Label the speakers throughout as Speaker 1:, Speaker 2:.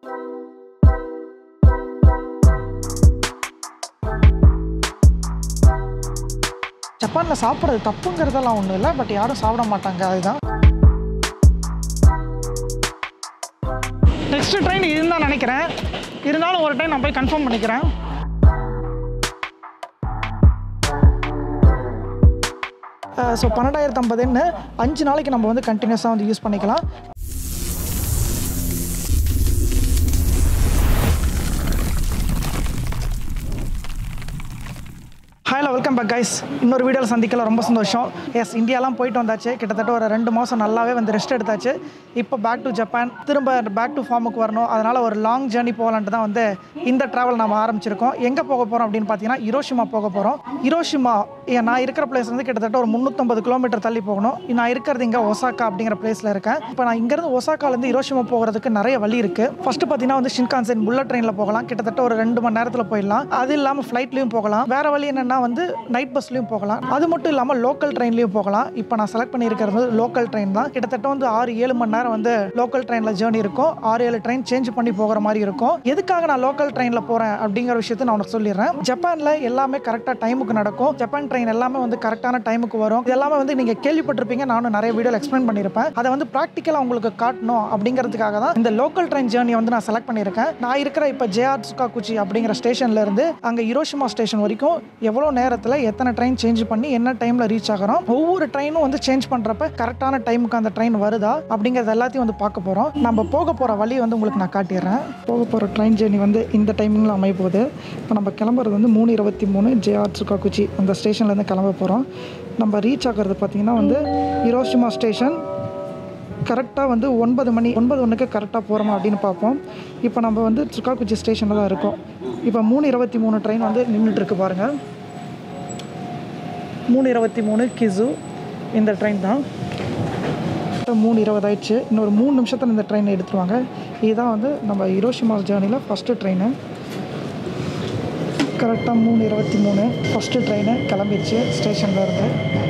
Speaker 1: ஜப்பானில் சாப்பிட்றது தப்புங்கிறதெல்லாம் ஒன்றும் இல்லை பட் யாரும் சாப்பிட மாட்டாங்க அதுதான் நெக்ஸ்ட் ட்ரெயின் இதுன்னு தான் நினைக்கிறேன் இருந்தாலும் ஒரு டைம் நான் போய் கன்ஃபார்ம் பண்ணிக்கிறேன் ஸோ பன்னெண்டாயிரத்து ஐம்பதுன்னு அஞ்சு நாளைக்கு நம்ம வந்து கண்டினியூஸாக வந்து யூஸ் பண்ணிக்கலாம் ஹலோ வெல்கம் பேக் கைஸ் இன்னொரு வீடியோவில் சந்திக்கல ரொம்ப சந்தோஷம் எஸ் இந்தியாலாம் போயிட்டு வந்தாச்சு கிட்டத்தட்ட ஒரு ரெண்டு மாதம் நல்லாவே வந்து ரெஸ்ட் எடுத்தாச்சு இப்போ பேக் டு ஜப்பான் திரும்ப பேக் டு ஃபார்முக்கு வரணும் அதனால் ஒரு லாங் ஜேர்னி போகலான்ட்டு தான் வந்து இந்த ட்ராவல் நம்ம ஆரம்பிச்சிருக்கோம் எங்கே போக போகிறோம் அப்படின்னு பார்த்தீங்கன்னா இரோஷிமா போக போகிறோம் இரோஷிமா ஏன் நான் இருக்கிற பிளேஸ் வந்து கிட்டத்தட்ட ஒரு முந்நூற்றம்பது கிலோமீட்டர் தள்ளி போகணும் நான் இருக்கிறது இங்கே ஒசாக்கா அப்படிங்கிற பிளேஸில் இருக்கேன் இப்போ நான் இங்கேருந்து ஒசாக்காலேருந்து இரோஷிமா போகிறதுக்கு நிறைய வழி இருக்குது ஃபஸ்ட்டு பார்த்தீங்கன்னா வந்து ஷின்கான்சன் புல்லட் ட்ரெயினில் போகலாம் கிட்டத்தட்ட ஒரு ரெண்டு மணி நேரத்தில் போயிடலாம் அது இல்லாமல் ஃப்ளைட்லேயும் போகலாம் வேறு வழி என்னென்னா வந்து நைட் பஸ்லையும் போகலாம் அது மட்டும் இல்லாமல் லோக்கல் ட்ரெயின்லையும் போகலாம் இப்போ நான் செலக்ட் பண்ணியிருக்கிறது லோக்கல் ட்ரெயின் தான் கிட்டத்தட்ட வந்து ஆறு ஏழு மணி நேரம் வந்து லோக்கல் ட்ரெயினில் ஜேர்னி இருக்கும் ஆறு ஏழு ட்ரெயின் சேஞ்ச் பண்ணி போகிற மாதிரி இருக்கும் எதுக்காக நான் லோக்கல் ட்ரெயினில் போகிறேன் அப்படிங்கிற விஷயத்தை நான் உனக்கு சொல்லிடுறேன் ஜப்பானில் எல்லாமே கரெக்டாக டைமுக்கு நடக்கும் ஜப்பான் ட்ரெயின் எல்லாமே வந்து கரெக்டான டைமுக்கு வரும் இது எல்லாமே வந்து நீங்கள் கேள்விப்பட்டிருப்பீங்க நானும் நிறைய வீடியோவில் எக்ஸ்பிளைன் பண்ணியிருப்பேன் அதை வந்து ப்ராக்டிக்கலாக உங்களுக்கு காட்டணும் அப்படிங்கிறதுக்காக தான் இந்த லோக்கல் ட்ரெயின் ஜேர்னி வந்து நான் செலக்ட் பண்ணியிருக்கேன் நான் இருக்கிற இப்போ ஜேஆர் சுக்காகுச்சி அப்படிங்கிற ஸ்டேஷன்ல இருந்து அங்கே இரோஷிமா ஸ்டேஷன் வரைக்கும் எவ்வளோ நேரத்தில் எத்தனை ட்ரெயின் சேஞ்ச் பண்ணி என்ன டைமில் ரீச் ஆகிறோம் ஒவ்வொரு ட்ரெயினும் வந்து சேஞ்ச் பண்ணுறப்ப கரெக்டான டைமுக்கு அந்த ட்ரெயின் வருதா அப்படிங்கிறது எல்லாத்தையும் வந்து பார்க்க போகிறோம் நம்ம போக போகிற வழி வந்து உங்களுக்கு நான் காட்டிடுறேன் போக போகிற ட்ரெயின் ஜேர்னி வந்து இந்த டைமிங்கில் அமைய போகுது இப்போ நம்ம கிளம்புறது வந்து மூணு இருபத்தி மூணு ஜேஆர் சுக்காகுச்சி அந்த ஸ்டேஷன்லேருந்து கிளம்ப போகிறோம் நம்ம ரீச் ஆகிறது பார்த்திங்கன்னா வந்து இரோஷிமா ஸ்டேஷன் கரெக்டாக வந்து ஒன்பது மணி ஒன்பது ஒன்றுக்கு கரெக்டாக போகிறோமா அப்படின்னு பார்ப்போம் இப்போ நம்ம வந்து சுக்காக்குச்சி ஸ்டேஷனில் தான் இருக்கோம் இப்போ மூணு இருபத்தி மூணு ட்ரெயின் வந்து நின்றுட்டுருக்கு பாருங்கள் மூணு இருபத்தி மூணு கிசு இந்த ட்ரெயின் தான் இப்போ மூணு இருபது ஆயிடுச்சு இன்னொரு மூணு நிமிஷத்தில் இந்த ட்ரெயின் எடுத்துருவாங்க இதுதான் வந்து நம்ம ஹிரோஷிமா ஜேர்னியில் ஃபஸ்ட்டு ட்ரெயின் கரெக்டாக மூணு இருபத்தி மூணு ஃபஸ்ட்டு ட்ரெயின் கிளம்பிடுச்சு ஸ்டேஷனில் இருந்து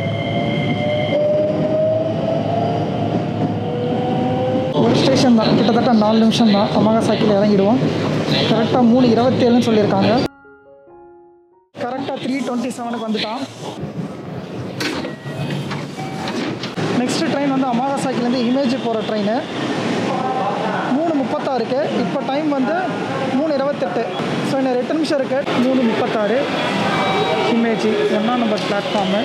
Speaker 1: ஒரு ஸ்டேஷன் தான் கிட்டத்தட்ட நாலு நிமிஷம் தான் அமாகாசாக்கில் இறங்கிடுவோம் கரெக்டாக மூணு இருபத்தேழுன்னு சொல்லியிருக்காங்க கரெக்டாக த்ரீ டுவெண்ட்டி செவனுக்கு வந்துட்டான் நெக்ஸ்ட் ட்ரெயின் வந்து அமாகாசாக்கிலேருந்து இமேஜ் போகிற ட்ரெயின் மூணு முப்பத்தாறுக்கு இப்போ டைம் வந்து மூணு இருபத்தெட்டு ஸோ இன்னும் எட்டு நிமிஷம் இருக்குது மூணு முப்பத்தாறு இமேஜ் ஒன்றாம் number platform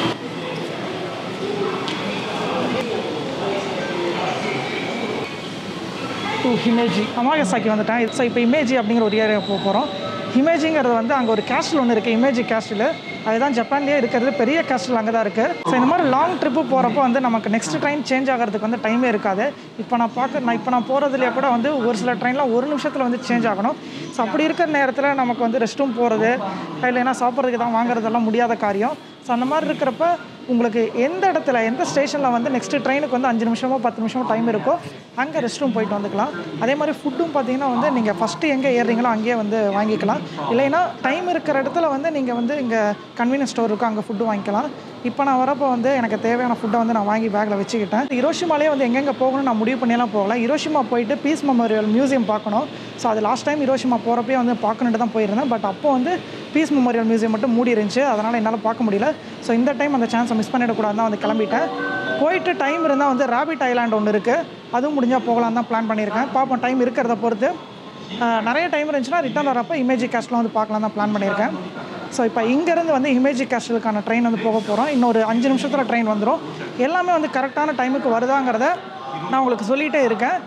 Speaker 1: to Himeji Amagasaki வந்துட்டேன் ஸோ இப்போ இமேஜி அப்படிங்கிற ஒரு ஏரியா போக போகிறோம் இமேஜிங்கிறது வந்து அங்கே ஒரு கேஸ்டில் ஒன்று இருக்குது இமேஜி கேஸ்டில் அதுதான் ஜப்பான்லேயே இருக்கிறது பெரிய கேஸ்டில் அங்கே தான் இருக்குது ஸோ இந்த மாதிரி லாங் ட்ரிப்பு போகிறப்போ வந்து நமக்கு நெக்ஸ்ட் ட்ரெயின் சேஞ்ச் ஆகிறதுக்கு வந்து டைமே இருக்காது இப்போ நான் பார்க்க நான் இப்போ நான் போகிறதுலேயே கூட வந்து ஒரு சில ட்ரெயினில் ஒரு நிமிஷத்தில் வந்து சேஞ்ச் ஆகணும் ஸோ அப்படி இருக்கிற நேரத்தில் நமக்கு வந்து ரெஸ்ட் ரூம் போகிறது இல்லைன்னா சாப்பிட்றதுக்கு தான் வாங்குறதெல்லாம் முடியாத காரியம் ஸோ அந்த மாதிரி இருக்கிறப்ப உங்களுக்கு எந்த இடத்துல எந்த ஸ்டேஷனில் வந்து நெக்ஸ்ட்டு ட்ரெயினுக்கு வந்து அஞ்சு நிமிஷமோ பத்து நிமிஷமோ டைம் இருக்கோ அங்கே ரெஸ்ட் ரூம் போயிட்டு வந்துக்கலாம் அதே மாதிரி ஃபுட்டும் பார்த்தீங்கன்னா வந்து நீங்கள் ஃபஸ்ட்டு எங்கே ஏறுறீங்களோ அங்கேயே வந்து வாங்கிக்கலாம் இல்லைன்னா டைம் இருக்கிற இடத்துல வந்து நீங்கள் வந்து இங்கே கன்வீனியன்ஸ் ஸ்டோர் இருக்கும் அங்கே ஃபுட்டு வாங்கிக்கலாம் இப்போ நான் வரப்போ வந்து எனக்கு தேவையான ஃபுட்டை வந்து நான் வாங்கி பேக்கில் வச்சுக்கிட்டேன் இரோஷிமாலே வந்து எங்கெங்கே போகணும்னு நான் முடிவு பண்ணியெல்லாம் போகல இரோஷிமா போயிட்டு பீஸ் மெமோரியல் மியூசியம் பார்க்கணும் ஸோ அது லாஸ்ட் டைம் இரோஷிமா போகிறப்பே வந்து பார்க்கணுன்ட்டு தான் போயிருந்தேன் பட் அப்போ வந்து பீஸ் மெமோரியல் மியூசியம் மட்டும் மூடி இருந்துச்சு அதனால் என்னால் பார்க்க முடியல ஸோ இந்த டைம் அந்த சான்ஸை மிஸ் பண்ணிடக்கூடாது தான் வந்து கிளம்பிட்டேன் போயிட்டு டைம் இருந்தால் வந்து ராபிட் ஐலாண்ட் ஒன்று இருக்குது அதுவும் முடிஞ்சால் போகலாம் தான் பிளான் பண்ணியிருக்கேன் பார்ப்போம் டைம் இருக்கிறத பொறுத்து ஆஹ், நிறைய டைம் இருந்துச்சுன்னா ரிட்டர்ன் வரப்போ இமேஜி கேஸ்ட்லாம் வந்து பார்க்கலாம் தான் பிளான் பண்ணியிருக்கேன் ஸோ இப்போ இங்கேருந்து வந்து இமேஜி கேஸ்டலுக்கான ட்ரெயின் வந்து போக போகிறோம் இன்னொரு அஞ்சு நிமிஷத்தில் ட்ரெயின் வந்துடும் எல்லாமே வந்து கரெக்டான டைமுக்கு வருதாங்கிறத நான் உங்களுக்கு சொல்லிகிட்டே இருக்கேன்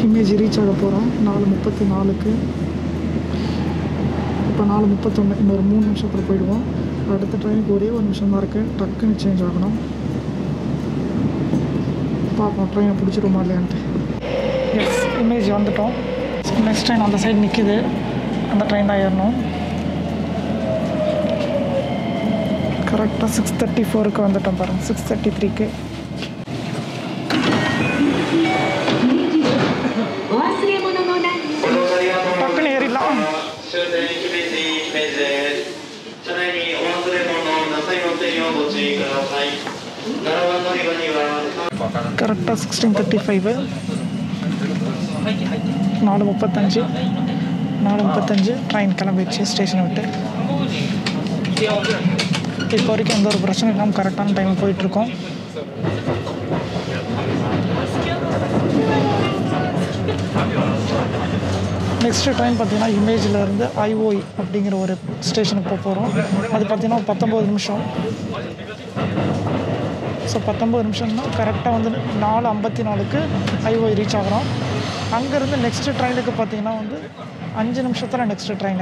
Speaker 1: இமேஜ் ரீச் ஆக போகிறோம் நாலு முப்பத்தி நாலுக்கு இப்போ நாலு முப்பத்தொன்று இன்னொரு மூணு நிமிஷத்தில் போயிடுவோம் அடுத்த ட்ரெயினுக்கு ஒரே ஒரு நிமிஷம் தான் இருக்குது டக்குன்னு சேஞ்ச் ஆகணும் பார்ப்போம் ட்ரெயினை பிடிச்சிருமா இல்லையான்ட்டு எஸ் இமேஜ் வந்துட்டோம் நெக்ஸ்ட் ட்ரெயின் அந்த சைடு நிற்கிது அந்த ட்ரெயின் தான் ஏறணும் கரெக்டாக சிக்ஸ் தேர்ட்டி ஃபோருக்கு வந்துட்டோம் பாருங்கள் சிக்ஸ் தேர்ட்டி த்ரீக்கு
Speaker 2: お忘れ物のないように
Speaker 1: டக்குன்னு ஏறிடலாம்
Speaker 3: 終点姫路姫路です車内にお忘れ物なさいませんようご注意ください7番乗り場には
Speaker 1: கரெக்டாக சிக்ஸ்டீன் தேர்ட்டி ஃபைவு நாலு முப்பத்தஞ்சு நாலு முப்பத்தஞ்சு ட்ரெயின் கிளம்பிடுச்சு ஸ்டேஷனை விட்டு இப்போ வரைக்கும் எந்த ஒரு பிரச்சனையும் இல்லாமல் கரெக்டான டைம் போயிட்டுருக்கோம் நெக்ஸ்ட்டு ட்ரெயின் பார்த்தீங்கன்னா இமேஜில் இருந்து ஐஓஇ அப்படிங்கிற ஒரு ஸ்டேஷனுக்கு போக போகிறோம் அது பார்த்தீங்கன்னா பத்தொம்போது நிமிஷம் ஸோ பத்தொம்பது நிமிஷம்னா கரெக்டாக வந்து நாலு ஐம்பத்தி நாலுக்கு ஐஓஐ ரீச் ஆகிறோம் அங்கேருந்து நெக்ஸ்ட்டு ட்ரெயினுக்கு பார்த்தீங்கன்னா வந்து அஞ்சு நிமிஷத்தில் நெக்ஸ்ட்டு ட்ரெயின்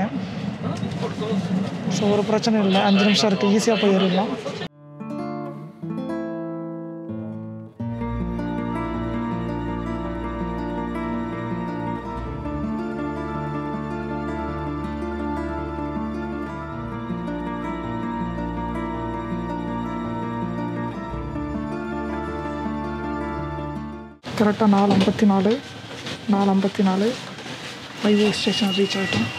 Speaker 1: ஸோ ஒரு பிரச்சனை இல்லை அஞ்சு நிமிஷம் இருக்குது ஈஸியாக போய் ஏறிடலாம் கரெக்டாக நாலு ஐம்பத்தி நாலு நாலு ஐம்பத்தி நாலு ரயில்வே ஸ்டேஷன் ரீச் ஆகிட்டோம்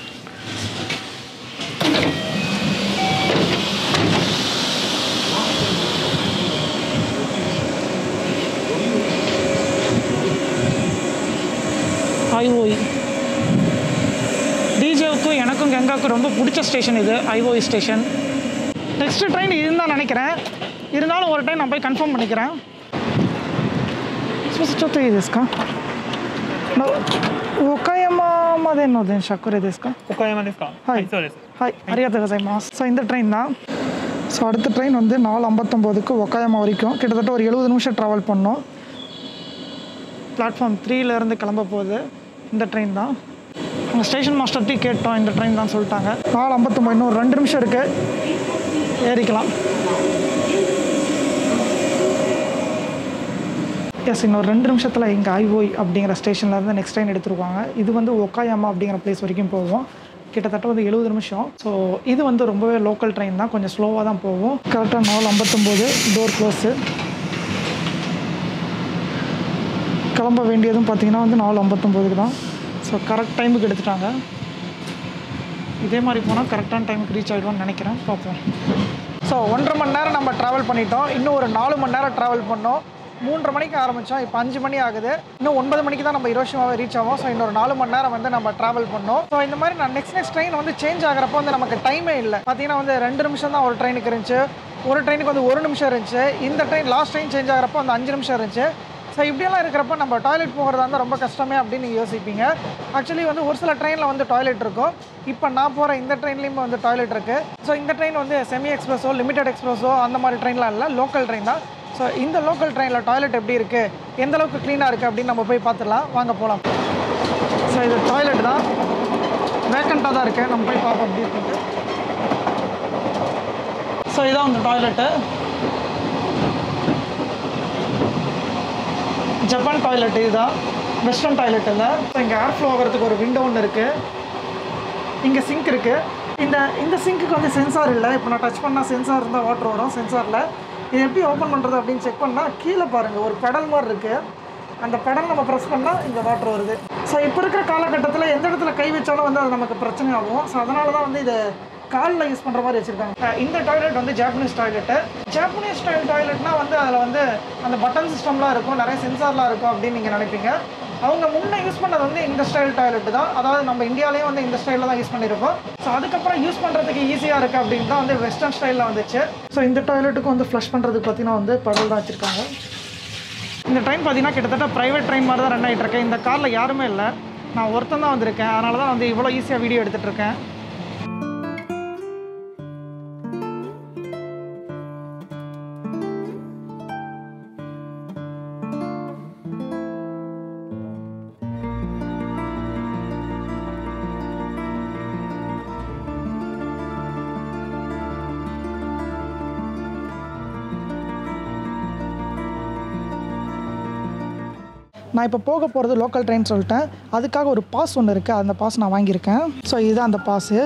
Speaker 1: ஐஓஇ டிஜேவுக்கும் எனக்கும் கங்காவுக்கும் ரொம்ப பிடிச்ச ஸ்டேஷன் இது ஐஓஇ ஸ்டேஷன் நெக்ஸ்ட் ட்ரெயின் இதுன்னு தான் நினைக்கிறேன் இருந்தாலும் ஒரு டைம் நான் போய் கன்ஃபார்ம் பண்ணிக்கிறேன் そうちょっといいですかの岡山までの電車これですか
Speaker 4: 岡山ですか
Speaker 1: はい
Speaker 4: そうです
Speaker 1: はい、ありがとうございますஸோ இந்த ட்ரெயின் தான் ஸோ அடுத்த ட்ரெயின் வந்து நாலு ஐம்பத்தொம்போதுக்கு ஒக்காயமா வரைக்கும் கிட்டத்தட்ட ஒரு எழுபது நிமிஷம் ட்ராவல் பண்ணோம் பிளாட்ஃபார்ம் த்ரீலேருந்து கிளம்ப போகுது இந்த ட்ரெயின் தான் அங்கே ஸ்டேஷன் மாஸ்டர்ட்டி கேட்டோம் இந்த ட்ரெயின் தான் சொல்லிட்டாங்க நாலு ஐம்பத்தொம்பது இன்னும் ஒரு ரெண்டு நிமிஷம் இருக்குது ஏறிக்கலாம் எஸ் இன்னொரு ரெண்டு நிமிஷத்தில் இங்கே ஐஓய் அப்படிங்கிற ஸ்டேஷன்லேருந்து நெக்ஸ்ட் ட்ரெயின் எடுத்துருவாங்க இது வந்து ஒக்காயாமா அப்படிங்கிற பிளேஸ் வரைக்கும் போவோம் கிட்டத்தட்ட வந்து எழுபது நிமிஷம் ஸோ இது வந்து ரொம்பவே லோக்கல் ட்ரெயின் தான் கொஞ்சம் ஸ்லோவாக தான் போகும் கரெக்டாக நாலு ஐம்பத்தொம்போது டோர் க்ளோஸு கிளம்ப வேண்டியதும் பார்த்தீங்கன்னா வந்து நாலு ஐம்பத்தொம்போதுக்கு தான் ஸோ கரெக்ட் டைமுக்கு எடுத்துட்டாங்க இதே மாதிரி போனால் கரெக்டான டைமுக்கு ரீச் ஆகிடுவோம்னு நினைக்கிறேன் பார்ப்போம் ஸோ ஒன்றரை மணி நேரம் நம்ம ட்ராவல் பண்ணிட்டோம் இன்னும் ஒரு நாலு மணி நேரம் ட்ராவல் பண்ணோம் மூன்றரை மணிக்கு ஆரம்பித்தோம் இப்போ அஞ்சு மணி ஆகுது இன்னும் ஒன்பது மணிக்கு தான் நம்ம ஹிரோஷிமாவை ரீச் ஆகும் ஸோ இன்னொரு நாலு மணி நேரம் வந்து நம்ம ட்ராவல் பண்ணோம் ஸோ இந்த மாதிரி நான் நெக்ஸ்ட் நெக்ஸ்ட் ட்ரெயின் வந்து சேஞ்ச் ஆகிறப்போ வந்து நமக்கு டைமே இல்லை பார்த்தீங்கன்னா வந்து ரெண்டு நிமிஷம் தான் ஒரு ட்ரெயினுக்கு இருந்துச்சு ஒரு ட்ரெயினுக்கு வந்து ஒரு நிமிஷம் இருந்துச்சு இந்த ட்ரெயின் லாஸ்ட் ட்ரெயின் சேஞ்ச் ஆகிறப்போ வந்து அஞ்சு நிமிஷம் இருந்துச்சு ஸோ இப்படியெல்லாம் இருக்கிறப்ப நம்ம டாய்லெட் போகிறதா இருந்தால் ரொம்ப கஷ்டமே அப்படின்னு நீங்கள் யோசிப்பீங்க ஆக்சுவலி வந்து ஒரு சில ட்ரெயினில் வந்து டாய்லெட் இருக்கும் இப்போ நான் போகிற இந்த ட்ரெயின்லேயுமே வந்து டாய்லெட் இருக்குது ஸோ இந்த ட்ரெயின் வந்து செமி எக்ஸ்பிரஸோ லிமிடெட் எக்ஸ்பிரஸோ அந்த மாதிரி ட்ரெயின்லாம் இல்லை லோக்கல் ட்ரெயின் தான் ஸோ இந்த லோக்கல் ட்ரெயினில் டாய்லெட் எப்படி இருக்குது எந்த அளவுக்கு க்ளீனாக இருக்குது அப்படின்னு நம்ம போய் பார்த்துடலாம் வாங்க போகலாம் ஸோ இது டாய்லெட் தான் வேக்கண்ட்டாக தான் இருக்குது நம்ம போய் பார்ப்போம் எப்படி இருக்குது ஸோ இதான் அந்த டாய்லெட்டு ஜப்பான் டாய்லெட் இதுதான் வெஸ்டர்ன் டாய்லெட் இல்லை ஸோ இங்கே ஏர் ஃப்ளோ ஆகிறதுக்கு ஒரு விண்டோ ஒன்று இருக்குது இங்கே சிங்க் இருக்குது இந்த இந்த சிங்க்குக்கு வந்து சென்சார் இல்லை இப்போ நான் டச் பண்ணால் சென்சார் இருந்தால் வாட்டர் வரும் சென்சாரில் இது எப்படி ஓப்பன் பண்ணுறது அப்படின்னு செக் பண்ணால் கீழே பாருங்கள் ஒரு பெடல் மாதிரி இருக்குது அந்த பெடல் நம்ம ப்ரெஸ் பண்ணால் இங்கே வாட்டர் வருது ஸோ இப்போ இருக்கிற காலகட்டத்தில் எந்த இடத்துல கை வச்சாலும் வந்து அது நமக்கு பிரச்சனை ஆகும் ஸோ அதனால தான் வந்து இது காலில் யூஸ் பண்ணுற மாதிரி வச்சுருக்காங்க இந்த டாய்லெட் வந்து ஜாப்பனீஸ் டாய்லெட்டு ஜாப்பனீஸ் ஸ்டைல் டாய்லெட்னா வந்து அதில் வந்து அந்த பட்டன் சிஸ்டம்லாம் இருக்கும் நிறைய சென்சார்லாம் இருக்கும் அப்படின்னு நீங்கள் நினைப்பீங்க அவங்க முன்னே யூஸ் பண்ணது வந்து இந்த ஸ்டைல் டாய்லெட் தான் அதாவது நம்ம இந்தியாலேயும் வந்து இந்த ஸ்டைலில் தான் யூஸ் பண்ணியிருக்கோம் ஸோ அதுக்கப்புறம் யூஸ் பண்ணுறதுக்கு ஈஸியாக இருக்குது அப்படின்னு தான் வந்து வெஸ்டர்ன் ஸ்டைலில் வந்துச்சு ஸோ இந்த டாய்லெட்டுக்கும் வந்து ஃப்ளஷ் பண்ணுறதுக்கு பார்த்தீங்கன்னா வந்து படல் தான் வச்சுருக்காங்க இந்த ட்ரெயின் பார்த்தீங்கன்னா கிட்டத்தட்ட ப்ரைவேட் ட்ரெயின் மாதிரி தான் ரன் ஆகிட்டு இருக்கேன் இந்த காரில் யாருமே இல்லை நான் ஒருத்தன் தான் வந்திருக்கேன் அதனால தான் வந்து இவ்வளோ ஈஸியாக வீடியோ எடுத்துகிட்டு இருக்கேன் நான் இப்போ போக போகிறது லோக்கல் ட்ரெயின் சொல்லிட்டேன் அதுக்காக ஒரு பாஸ் ஒன்று இருக்குது அந்த பாஸ் நான் வாங்கியிருக்கேன் ஸோ இதுதான் அந்த பாஸு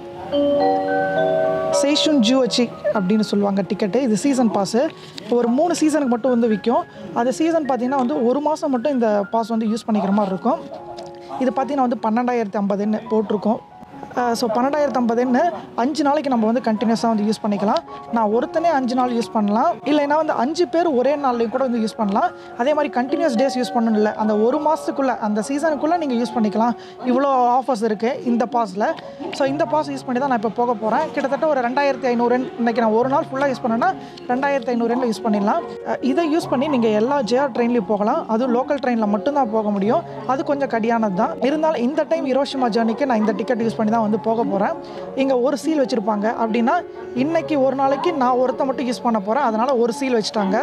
Speaker 1: சேஷுன் ஜூவச்சி அப்படின்னு சொல்லுவாங்க டிக்கெட்டு இது சீசன் பாஸு ஒரு மூணு சீசனுக்கு மட்டும் வந்து விற்கும் அது சீசன் பார்த்தீங்கன்னா வந்து ஒரு மாதம் மட்டும் இந்த பாஸ் வந்து யூஸ் பண்ணிக்கிற மாதிரி இருக்கும் இது பார்த்தீங்கன்னா வந்து பன்னெண்டாயிரத்தி ஐம்பதுன்னு போட்டிருக்கோம் ஸோ பன்னெண்டாயிரத்து ஐம்பதுன்னு அஞ்சு நாளைக்கு நம்ம வந்து கண்டினியூஸாக வந்து யூஸ் பண்ணிக்கலாம் நான் ஒருத்தனே அஞ்சு நாள் யூஸ் பண்ணலாம் இல்லைன்னா வந்து அஞ்சு பேர் ஒரே நாள்லையும் கூட வந்து யூஸ் பண்ணலாம் அதே மாதிரி கண்டினியூஸ் டேஸ் யூஸ் பண்ணணும் இல்லை அந்த ஒரு மாதத்துக்குள்ளே அந்த சீசனுக்குள்ளே நீங்கள் யூஸ் பண்ணிக்கலாம் இவ்வளோ ஆஃபர்ஸ் இருக்குது இந்த பாஸில் ஸோ இந்த பாஸ் யூஸ் பண்ணி தான் நான் இப்போ போக போகிறேன் கிட்டத்தட்ட ஒரு ரெண்டாயிரத்தி ஐநூறு இன்னைக்கு நான் ஒரு நாள் ஃபுல்லாக யூஸ் பண்ணேன்னா ரெண்டாயிரத்தி ஐநூறுல யூஸ் பண்ணிடலாம் அஹ் இதை யூஸ் பண்ணி நீங்கள் எல்லா ஜேஆர் ட்ரெயின்லையும் போகலாம் அதுவும் லோக்கல் ட்ரெயினில் மட்டும்தான் போக முடியும் அது கொஞ்சம் கடியானது தான் இருந்தாலும் இந்த டைம் ஹிரோஷிமா ஜேர்னிக்கு நான் இந்த டிக்கெட் யூஸ் பண்ணி தான் வந்து போக போகிறேன் இங்கே ஒரு சீல் வச்சுருப்பாங்க அப்படின்னா இன்னைக்கு ஒரு நாளைக்கு நான் ஒருத்த மட்டும் யூஸ் பண்ண போகிறேன் அதனால் ஒரு சீல் வச்சுட்டாங்க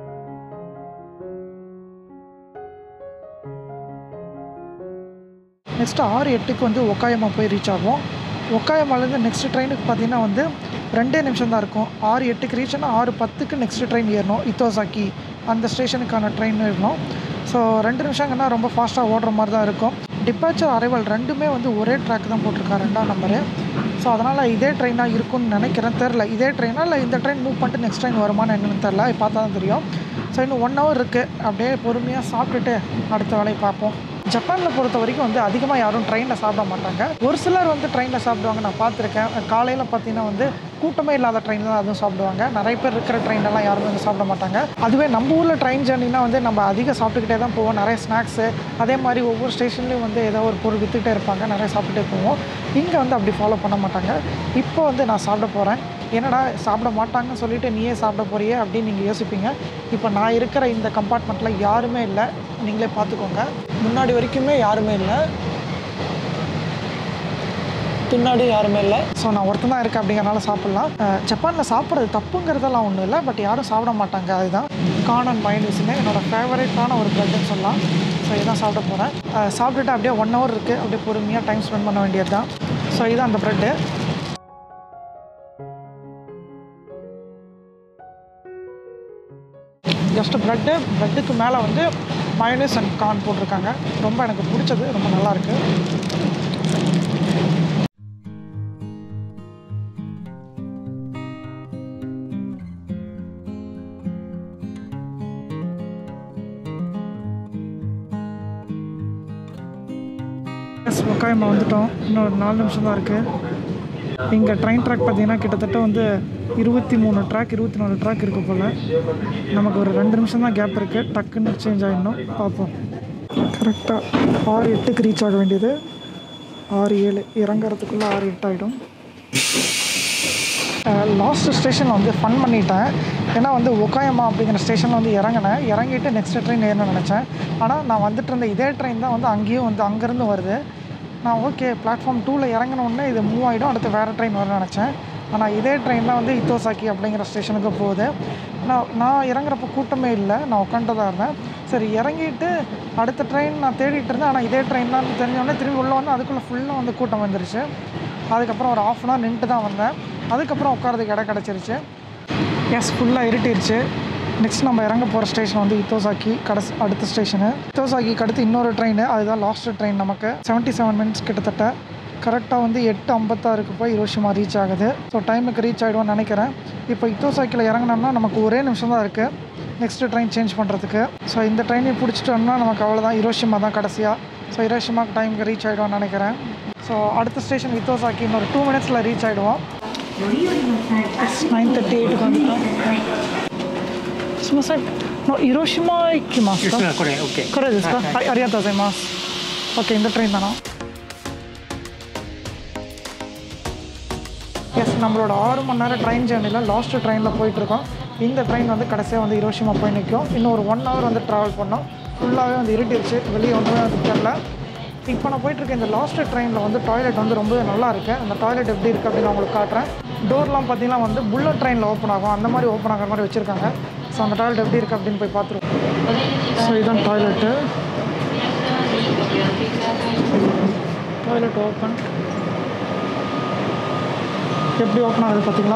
Speaker 1: நெக்ஸ்ட் ஆறு எட்டுக்கு வந்து ஒக்காயமா போய் ரீச் ஆகும் ஒக்காயமாலேருந்து நெக்ஸ்ட் ட்ரெயினுக்கு பார்த்தீங்கன்னா வந்து ரெண்டே நிமிஷம் தான் இருக்கும் ஆறு எட்டுக்கு ரீச் ஆனால் ஆறு பத்துக்கு நெக்ஸ்ட் ட்ரெயின் ஏறணும் இத்தோசாக்கி அந்த ஸ்டேஷனுக்கான ட்ரெயின் ஏறணும் ஸோ ரெண்டு நிமிஷங்கன்னா ரொம்ப ஃபாஸ்ட்டாக ஓடுற மாதிரி தான் இருக்கும் டிபார்ச்சர் அரைவல் ரெண்டுமே வந்து ஒரே ட்ராக் தான் போட்டிருக்காரு ரெண்டாம் நம்பரு ஸோ அதனால் இதே ட்ரெயினாக இருக்கும்னு நினைக்கிறேன் தெரில இதே ட்ரெயினா இல்லை இந்த ட்ரெயின் மூவ் பண்ணிட்டு நெக்ஸ்ட் ட்ரெயின் வருமானு என்னன்னு தெரில பார்த்தா தான் தெரியும் ஸோ இன்னும் ஒன் ஹவர் இருக்குது அப்படியே பொறுமையாக சாப்பிட்டுட்டு அடுத்த வேலையை பார்ப்போம் ஜப்பானில் பொறுத்த வரைக்கும் வந்து அதிகமாக யாரும் ட்ரெயினில் சாப்பிட மாட்டாங்க ஒரு சிலர் வந்து ட்ரெயினில் சாப்பிடுவாங்க நான் பார்த்துருக்கேன் காலையில் பார்த்தீங்கன்னா வந்து கூட்டமே இல்லாத ட்ரெயினில் தான் அதுவும் சாப்பிடுவாங்க நிறைய பேர் இருக்கிற ட்ரெயினெல்லாம் யாரும் வந்து சாப்பிட மாட்டாங்க அதுவே நம்ம ஊரில் ட்ரெயின் ஜர்னினா வந்து நம்ம அதிகம் சாப்பிட்டுக்கிட்டே தான் போவோம் நிறைய ஸ்நாக்ஸு அதே மாதிரி ஒவ்வொரு ஸ்டேஷன்லேயும் வந்து ஏதோ ஒரு பொருள் விற்றுக்கிட்டே இருப்பாங்க நிறைய சாப்பிட்டுட்டே போவோம் இங்கே வந்து அப்படி ஃபாலோ பண்ண மாட்டாங்க இப்போ வந்து நான் சாப்பிட போகிறேன் என்னடா சாப்பிட மாட்டாங்கன்னு சொல்லிட்டு நீயே சாப்பிட போறியே அப்படின்னு நீங்கள் யோசிப்பீங்க இப்போ நான் இருக்கிற இந்த கம்பார்ட்மெண்ட்டில் யாருமே இல்லை நீங்களே பார்த்துக்கோங்க முன்னாடி வரைக்குமே யாருமே இல்லை பின்னாடி யாருமே இல்லை ஸோ நான் ஒருத்தன் தான் இருக்கேன் அப்படிங்கிறனால சாப்பிட்லாம் அஹ் ஜப்பானில் சாப்பிட்றது தப்புங்கிறதெல்லாம் ஒன்றும் இல்லை பட் யாரும் சாப்பிட மாட்டாங்க அதுதான் கார்ன் அண்ட் மைனஸ்னு என்னோடய ஃபேவரட்டான ஒரு ப்ரெட்னு சொல்லலாம் ஸோ இதான் சாப்பிட போகிறேன் சாப்பிட்டுட்டு அப்படியே ஒன் ஹவர் இருக்குது அப்படியே பொறுமையாக டைம் ஸ்பெண்ட் பண்ண வேண்டியது தான் ஸோ இதுதான் அந்த ப்ரெட்டு ஜஸ்ட் ப்ரெட்டு ப்ரெட்டுக்கு மேலே வந்து மயனஸ் அண்ட் கார்ன் போட்டிருக்காங்க ரொம்ப எனக்கு பிடிச்சது ரொம்ப நல்லாயிருக்கு எஸ் ஒக்காயமா வந்துட்டோம் இன்னும் ஒரு நாலு நிமிஷம் தான் இருக்குது இங்கே ட்ரெயின் ட்ராக் பார்த்தீங்கன்னா கிட்டத்தட்ட வந்து இருபத்தி மூணு ட்ராக் இருபத்தி நாலு ட்ராக் இருக்குது போல் நமக்கு ஒரு ரெண்டு நிமிஷம் தான் கேப் இருக்குது டக்குன்னு சேஞ்ச் ஆகிடணும் பார்ப்போம் கரெக்டாக ஆறு எட்டுக்கு ரீச் ஆக வேண்டியது ஆறு ஏழு இறங்குறதுக்குள்ளே ஆறு எட்டு ஆகிடும் லாஸ்ட் ஸ்டேஷனில் வந்து ஃபன் பண்ணிட்டேன் ஏன்னா வந்து ஒக்காயமா அப்படிங்கிற ஸ்டேஷனில் வந்து இறங்கினேன் இறங்கிட்டு நெக்ஸ்ட் ட்ரெயின் ஏறணும்னு நினச்சேன் ஆனால் நான் வந்துட்டு இருந்த இதே ட்ரெயின் தான் வந்து அங்கேயும் வந்து அங்கேருந்து வருது நான் ஓகே பிளாட்ஃபார்ம் டூவில் இறங்கின உடனே இது மூவ் ஆகிடும் அடுத்து வேறு ட்ரெயின் வரும்னு நினச்சேன் ஆனால் இதே ட்ரெயின் தான் வந்து இத்தோசாக்கி அப்படிங்கிற ஸ்டேஷனுக்கு போகுது நான் நான் இறங்குறப்ப கூட்டமே இல்லை நான் உட்காந்துட்டு தான் இருந்தேன் சரி இறங்கிட்டு அடுத்த ட்ரெயின் நான் தேடிட்டு இருந்தேன் ஆனால் இதே ட்ரெயின் தான் தெரிஞ்சோடனே திரும்பி உள்ளே வந்து அதுக்குள்ளே ஃபுல்லாக வந்து கூட்டம் வந்துருச்சு அதுக்கப்புறம் ஒரு ஆஃப் அன் ஹவர் நின்றுட்டு தான் வந்தேன் அதுக்கப்புறம் உட்காரதுக்கு இடம் கிடச்சிருச்சு எஸ் ஃபுல்லாக இருட்டிருச்சு நெக்ஸ்ட் நம்ம இறங்க போகிற ஸ்டேஷன் வந்து இத்தோசாக்கி கடைசி அடுத்த ஸ்டேஷனு இத்தோசாக்கிக்கு அடுத்து இன்னொரு ட்ரெயின் அதுதான் லாஸ்ட் ட்ரெயின் நமக்கு 77 செவன் மினிட்ஸ் கிட்டத்தட்ட கரெக்டாக வந்து எட்டு ஐம்பத்தாறுக்கு போய் ஹிரோஷிமா ரீச் ஆகுது ஸோ டைமுக்கு ரீச் ஆகிடுவோம்னு நினைக்கிறேன் இப்போ இத்தோசாக்கியில் இறங்கினோம்னா நமக்கு ஒரே நிமிஷம் தான் இருக்குது நெக்ஸ்ட்டு ட்ரெயின் சேஞ்ச் பண்ணுறதுக்கு ஸோ இந்த ட்ரெயினை பிடிச்சிட்டோம்னா நமக்கு அவ்வளோதான் ஹிரோஷிமா தான் கடைசியாக ஸோ ஹிரோஷிமாக்கு டைமுக்கு ரீச் ஆகிடுவோம்னு நினைக்கிறேன் ஸோ அடுத்த ஸ்டேஷன் இத்தோசாக்கி இன்னொரு டூ மினிட்ஸில் ரீச் ஆகிடுவோம்
Speaker 2: 乗り降りの際
Speaker 1: நைன் தேர்ட்டி எயிட்டுக்கு வந்துட்டோம் すみませんの広島行きますか
Speaker 4: これ OK
Speaker 1: これですかはい、ありがとうございます ஓகே இந்த ட்ரெயின் தானா எஸ் நம்மளோட ஆறு மணி நேரம் ட்ரெயின் ஜேர்னியில் லாஸ்ட் ட்ரெயினில் போயிட்டுருக்கோம் இந்த ட்ரெயின் வந்து கடைசியாக வந்து ஹிரோஷிமா போய் நிற்கும் இன்னும் ஒரு ஒன் ஹவர் வந்து ட்ராவல் பண்ணோம் ஃபுல்லாகவே வந்து இருட்டிருச்சு வெளியே ஒன்றுமே வந்து தெரில இப்போ நான் போயிட்டுருக்க இந்த லாஸ்ட் ட்ரெயினில் வந்து டாய்லெட் வந்து ரொம்ப நல்லா இருக்குது அந்த டாய்லெட் எப்படி இருக்குது அப்படின்னு நான் உங்களுக்கு காட்டுறேன் டோர்லாம் பார்த்தீங்கன்னா வந்து புல்லட் ட்ரெயினில் ஓப்பன் ஆகும் அந்த மாதிரி ஓப்பன் ஆகிற மாதிரி வச்சுருக்காங்க ஸோ அந்த டாய்லெட் எப்படி இருக்குது அப்படின்னு போய் பார்த்துருவோம் ஸோ இதுதான் டாய்லெட்டு டாய்லெட் ஓப்பன் எப்படி ஓப்பன் ஆகுது பார்த்தீங்களா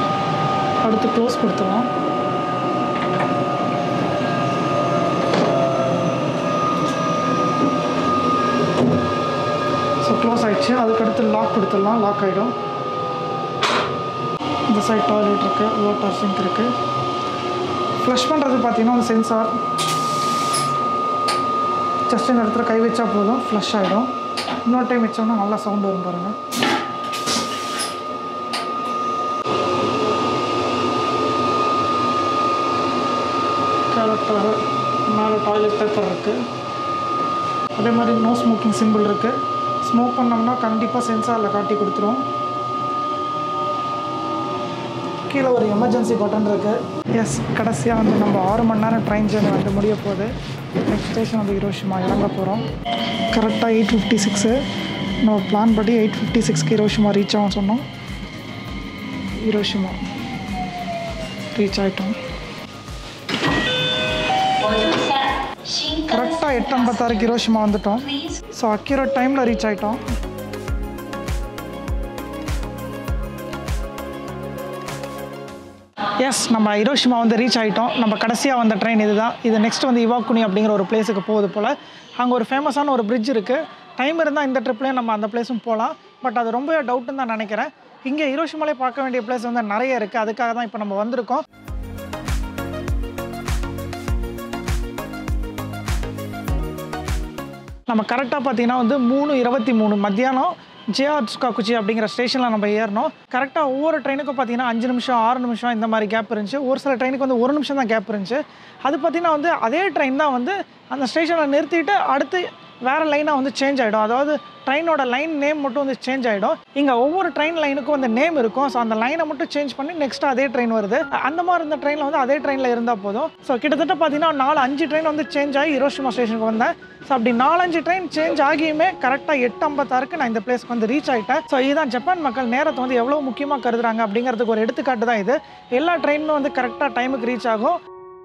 Speaker 1: அடுத்து க்ளோஸ் கொடுத்துருவோம் ஆயிடுச்சு அதுக்கடுத்து லாக் கொடுத்துடலாம் லாக் ஆகிடும் இந்த சைட் டாய்லெட் இருக்குது வாட்டர் சிங்க் இருக்குது ஃப்ளஷ் பண்ணுறது பார்த்தீங்கன்னா ஒரு சென்சார் ஜஸ்ட் இந்த இடத்துல கை வச்சா போதும் ஃப்ளஷ் ஆகிடும் இன்னொரு டைம் வச்சோம்னா நல்லா சவுண்ட் வரும் பாருங்கள் கேரக்டர் மேலே டாய்லெட் பேப்பர் இருக்குது அதே மாதிரி நோ ஸ்மோக்கிங் சிம்பிள் இருக்குது ஸ்மோக் பண்ணோம்னா கண்டிப்பாக சென்சாரில் காட்டி கொடுத்துரும் கீழே ஒரு எமர்ஜென்சி பட்டன் இருக்குது எஸ் கடைசியாக வந்து நம்ம ஆறு மணி நேரம் ட்ரெயின் ஜேர்னி வந்து முடிய போகுது நெக்ஸ்ட் ஸ்டேஷன் வந்து ஹிரோஷிமா இறங்க போகிறோம் கரெக்டாக எயிட் ஃபிஃப்டி சிக்ஸு நம்ம பிளான் படி எயிட் ஃபிஃப்டி சிக்ஸ்க்கு ஹிரோஷிமா ரீச் ஆகும் சொன்னோம் ஹிரோஷிமா ரீச் ஆகிட்டோம் கரெக்டாக எட்டு ஐம்பத்தாறுக்கு ஹிரோஷிமா வந்துட்டோம் ஸோ அக்யூரேட் டைமில் ரீச் ஆகிட்டோம் எஸ் நம்ம ஹிரோஷிமா வந்து ரீச் ஆகிட்டோம் நம்ம கடைசியாக வந்த ட்ரெயின் இதுதான் இது நெக்ஸ்ட் வந்து இவாக்குனி அப்படிங்கிற ஒரு பிளேஸுக்கு போகுது போல் அங்கே ஒரு ஃபேமஸான ஒரு பிரிட்ஜ் இருக்குது டைம் இருந்தால் இந்த ட்ரிப்லேயும் நம்ம அந்த பிளேஸும் போகலாம் பட் அது ரொம்பவே டவுட்டுன்னு தான் நினைக்கிறேன் இங்கே ஹிரோஷிமாலே பார்க்க வேண்டிய பிளேஸ் வந்து நிறைய இருக்குது அதுக்காக தான் இப்போ நம்ம வந்திருக்கோம் நம்ம கரெக்டாக பார்த்தீங்கன்னா வந்து மூணு இருபத்தி மூணு மத்தியானம் ஜேஆர் சுக்காக்குச்சி அப்படிங்கிற ஸ்டேஷனில் நம்ம ஏறணும் கரெக்டாக ஒவ்வொரு ட்ரெயினுக்கும் பார்த்தீங்கன்னா அஞ்சு நிமிஷம் ஆறு நிமிஷம் இந்த மாதிரி கேப் இருந்துச்சு ஒரு சில ட்ரெயினுக்கு வந்து ஒரு நிமிஷம் தான் கேப் இருந்துச்சு அது பார்த்தீங்கன்னா வந்து அதே ட்ரெயின் தான் வந்து அந்த ஸ்டேஷனில் நிறுத்திட்டு அடுத்து வேறு லைனாக வந்து சேஞ்ச் ஆகிடும் அதாவது ட்ரெயினோட லைன் நேம் மட்டும் வந்து சேஞ்ச் ஆகிடும் இங்கே ஒவ்வொரு ட்ரெயின் லைனுக்கும் வந்து நேம் இருக்கும் ஸோ அந்த லைனை மட்டும் சேஞ்ச் பண்ணி நெக்ஸ்ட் அதே ட்ரெயின் வருது அந்த மாதிரி இருந்த ட்ரெயினில் வந்து அதே ட்ரெயினில் இருந்தால் போதும் ஸோ கிட்டத்தட்ட பார்த்தீங்கன்னா நாலு அஞ்சு ட்ரெயின் வந்து சேஞ்ச் ஆகி ஹிரோஷிமா ஸ்டேஷனுக்கு வந்தேன் ஸோ அப்படி நாலஞ்சு ட்ரெயின் சேஞ்ச் ஆகியுமே கரெக்டாக எட்டு ஐம்பத்தாறுக்கு நான் இந்த பிளேஸ்க்கு வந்து ரீச் ஆகிட்டேன் ஸோ இதுதான் ஜப்பான் மக்கள் நேரத்தை வந்து எவ்வளோ முக்கியமாக கருதுறாங்க அப்படிங்கிறதுக்கு ஒரு எடுத்துக்காட்டு தான் இது எல்லா ட்ரெயினுமே வந்து கரெக்டாக டைமுக்கு ரீச் ஆகும்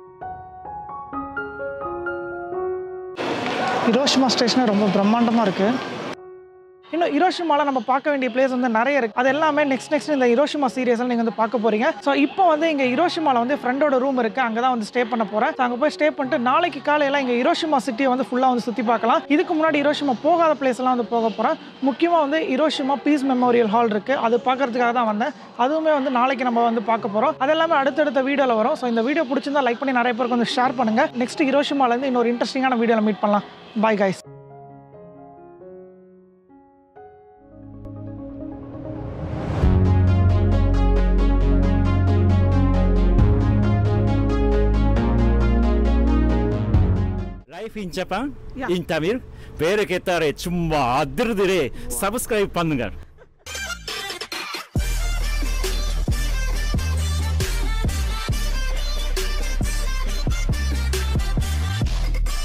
Speaker 1: ஹிரோஷிமா ஸ்டேஷனே ரொம்ப பிரம்மாண்டமாக இருக்குது இன்னும் ஹிரோஷிமாவில் நம்ம பார்க்க வேண்டிய பிளேஸ் வந்து நிறைய இருக்குது அது எல்லாமே நெக்ஸ்ட் நெக்ஸ்ட் இந்த ஹிரோஷிமா சீரியஸில் நீங்கள் வந்து பார்க்க போகிறீங்க ஸோ இப்போ வந்து இங்கே ஹிரோஷிமாவில் வந்து ஃப்ரெண்டோட ரூம் இருக்குது அங்கே தான் வந்து ஸ்டே பண்ண போகிறேன் ஸோ அங்கே போய் ஸ்டே பண்ணிட்டு நாளைக்கு காலையில் இங்கே ஹிரோஷிமா சிட்டியை வந்து ஃபுல்லாக வந்து சுற்றி பார்க்கலாம் இதுக்கு முன்னாடி ஹிரோஷிமா போகாத பிளேஸ்லாம் வந்து போக போகிறேன் முக்கியமாக வந்து ஹிரோஷிமா பீஸ் மெமோரியல் ஹால் இருக்குது அது பார்க்கறதுக்காக தான் வந்தேன் அதுவுமே வந்து நாளைக்கு நம்ம வந்து பார்க்க போகிறோம் அது எல்லாமே அடுத்தடுத்த வீடியோவில் வரும் ஸோ இந்த வீடியோ பிடிச்சிருந்தா லைக் பண்ணி நிறைய பேருக்கு வந்து ஷேர் பண்ணுங்கள் நெக்ஸ்ட் ஹிரோஷிமாலேருந்து இன்னொரு இன்ட்ரெஸ்டிங்கான வீடியோவில் மீட் பண்ணலாம் bye guys
Speaker 4: life in Japan
Speaker 1: Yeah.
Speaker 4: In Tamil வேறு கேட்டாரே சும்மா அதிர்திரே சப்ஸ்கிரைப் பண்ணுங்க